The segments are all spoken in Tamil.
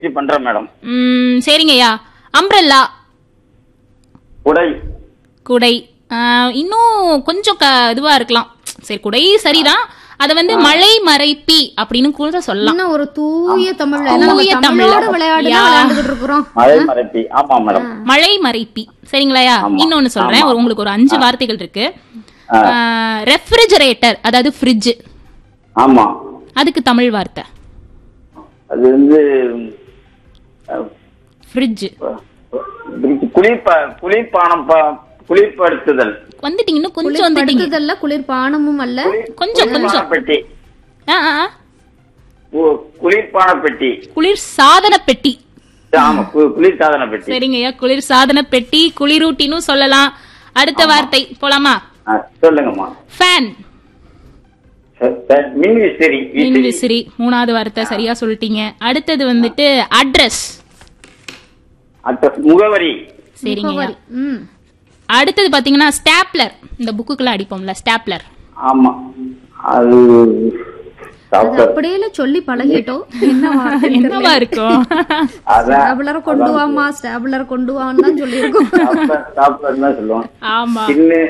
இது பண்றேன் மேடம் ம், சரிங்கய்யா அம்ப்ரெல்லா உடை குடை ஆ, இன்னும் கொஞ்சம் க இதுவா இருக்கலாம் சரி குடை சரிதான் அத வந்து மழை மறைப்பி அப்படின்னு கூட சொல்லலாம் இன்னும் ஒரு தூய தமிழ்ல ஏன்னா நம்ம தூய தமிழோட தமிழ்ல. விளையாடு யா. விளையாண்டுகிட்டு இருக்கிறோம் மழை மறைப்பி ஆமா மேடம் மழை மறைப்பி சரிங்களாயா இன்னொன்னு சொல்றேன் ஒரு உங்களுக்கு ஒரு அஞ்சு வார்த்தைகள் இருக்கு ரெஃப்ரிஜரேட்டர் அதாவது ஃப்ரிட்ஜ் ஆமா அதுக்கு தமிழ் வார்த்தை அது வந்து அஹ், ஃப்ரிட்ஜ் குளிர்ப குளிர்பானம் ப- குளிர்படுத்துதல் வந்துட்டீங்க இன்னும் கொஞ்சம் வந்துட்டீங்க படுத்துதல்ல குளிர்பானமும் அல்ல கொஞ்சம் குளிர்பான கொஞ்சம் பெட்டி ஆ, ஆ, ஆ. கு- குளிர்பான பெட்டி குளிர் சாதன பெட்டி ஆமா கு- குளிர்சாதன பெட்டி சரிங்கய்யா குளிர் சாதன பெட்டி குளிரூட்டின்னு சொல்லலாம் அடுத்த வார்த்தை போலாமா ஆ, சொல்லுங்கம்மா ஃபேன் ச- ச- மின் விசிறி மின் விசிறி விசிறி மூணாவது வார்த்தை சரியா சொல்லிட்டீங்க அடுத்தது வந்துட்டு அட்ரஸ் அட்ரஸ் முகவரி சரிங்க முகவரி. ம் அடுத்தது பாத்தீங்கன்னா ஸ்டாப்லர் இந்த புக்குக்குள்ள அடிப்போம்ல ஸ்டாப்லர் ஆமா அது அது டாக்டர் அப்படியே சொல்லி பழகிட்டோம் என்னவா என்னவா இருக்கும் அதான் ஸ்டாபுலரை கொண்டு வாமா ஸ்டாபுலரை கொண்டு வான்னு தான் சொல்லியிருக்கோம் டாக்டர் டாக்டர் தான் சொல்லுவோம் ஆமா சின்ன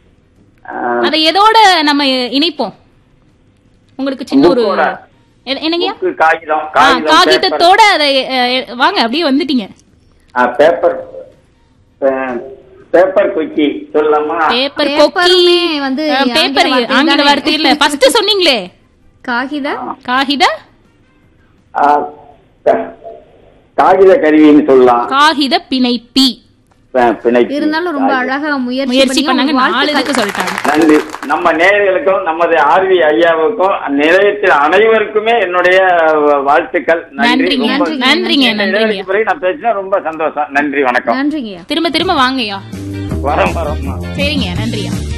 அதை எதோட நம்ம இணைப்போம் உங்களுக்கு சின்ன ஒரு புக்கோட. எ- என்னங்கய்யா புக்கு காகிதம் ஆ, காகிதம் பேப்பர் காகிதத்தோட அதை அஹ், எ- வாங்க அப்படியே வந்துட்டீங்க ஆ, பேப்பர் பே- பேப்பர் குக்கி சொல்லலாமா பேப்பர் கொக்கி பேப்பருமே வந்து அஹ், பேப்பர் ஆங்கில வார்த்தை ஆங்கில தானே? வார்த்தை இல்ல ஃபர்ஸ்ட் சொன்னீங்களே காகித காகித ஆ, க- காகித கருவின்னு சொல்லலாம் காகித பிணைப்பி ப- பிணைப்பு இருந்தாலும் ரொம்ப அழகா முயற்சி முயற்சி பண்ணாங்க பண்ணி நாலு வாழ்த்துக்கள். இதுக்கு சொல்லிட்டாங்க நன்றி நம்ம நேயர்களுக்கும் நமது ஆர்வி ஐயாவுக்கும் நிலையத்தில் அனைவருக்குமே என்னுடைய வாழ்த்துக்கள் நன்றி நன்றிங்க, ரொம்ப நன்றிங்க, இந்த நன்றிங்க. இடைவெளிக்கு பிறகு நான் பேசினா ரொம்ப சந்தோஷம் நன்றி வணக்கம் நன்றிங்கய்யா திரும்ப திரும்ப வாங்கய்யா வரோம் வரோம் சரிங்க நன்றியா